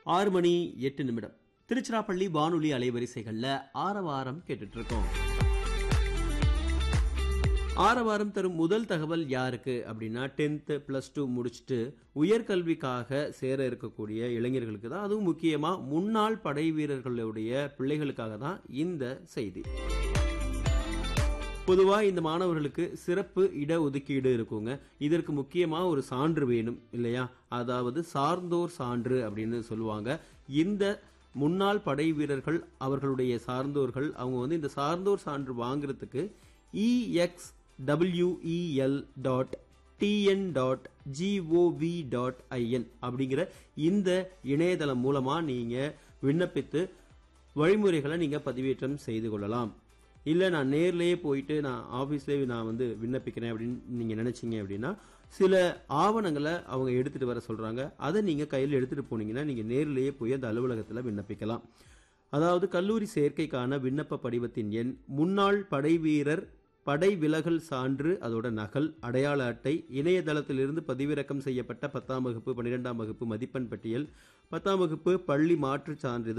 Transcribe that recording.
ஆறு மணி எட்டு நிமிடம் திருச்சிராப்பள்ளி வானொலி அலைவரிசைகள்ல ஆரவாரம் கேட்டுட்டு இருக்கோம் ஆரவாரம் தரும் முதல் தகவல் யாருக்கு அப்படின்னா டென்த்து ப்ளஸ் டூ முடிச்சுட்டு உயர்கல்விக்காக சேர இருக்கக்கூடிய இளைஞர்களுக்கு தான் அதுவும் முக்கியமா முன்னாள் படை வீரர்களுடைய பிள்ளைகளுக்காக தான் இந்த செய்தி பொதுவா இந்த மாணவர்களுக்கு சிறப்பு இடஒதுக்கீடு இருக்குங்க இதற்கு முக்கியமா ஒரு சான்று வேணும் இல்லையா அதாவது சார்ந்தோர் சான்று அப்படின்னு சொல்லுவாங்க இந்த முன்னாள் படை வீரர்கள் அவர்களுடைய சார்ந்தோர்கள் அவங்க வந்து இந்த சார்ந்தோர் சான்று வாங்குறதுக்கு இஎக்ஸ் டபிள்யூஇஎல் dot TN dot GOV dot IN அப்படிங்கிற இந்த இணையதளம் மூலமா நீங்க விண்ணப்பித்து வழிமுறைகளை நீங்க பதிவேற்றம் செய்து கொள்ளலாம் இல்லை நான் நேர்லயே போயிட்டு நான் ஆஃபீஸ்லேயே நான் வந்து விண்ணப்பிக்கிறேன் அப்படின்னு நீங்கள் நினைச்சீங்க அப்படின்னா சில ஆவணங்களை அவங்க எடுத்துட்டு வர சொல்றாங்க அதை நீங்கள் கையில் எடுத்துட்டு போனீங்கன்னா நீங்கள் நேர்லயே போய் அந்த அலுவலகத்தில் விண்ணப்பிக்கலாம் அதாவது கல்லூரி சேர்க்கைக்கான விண்ணப்ப படிவத்தின் எண் முன்னாள் படை வீரர் படை விலகல் சான்று அதோட நகல் அடையாள அட்டை இணையதளத்திலிருந்து பதிவிறக்கம் செய்யப்பட்ட பத்தாம் வகுப்பு பன்னிரெண்டாம் வகுப்பு மதிப்பெண் பட்டியல் பத்தாம் வகுப்பு பள்ளி மாற்றுச் சான்றிதழ்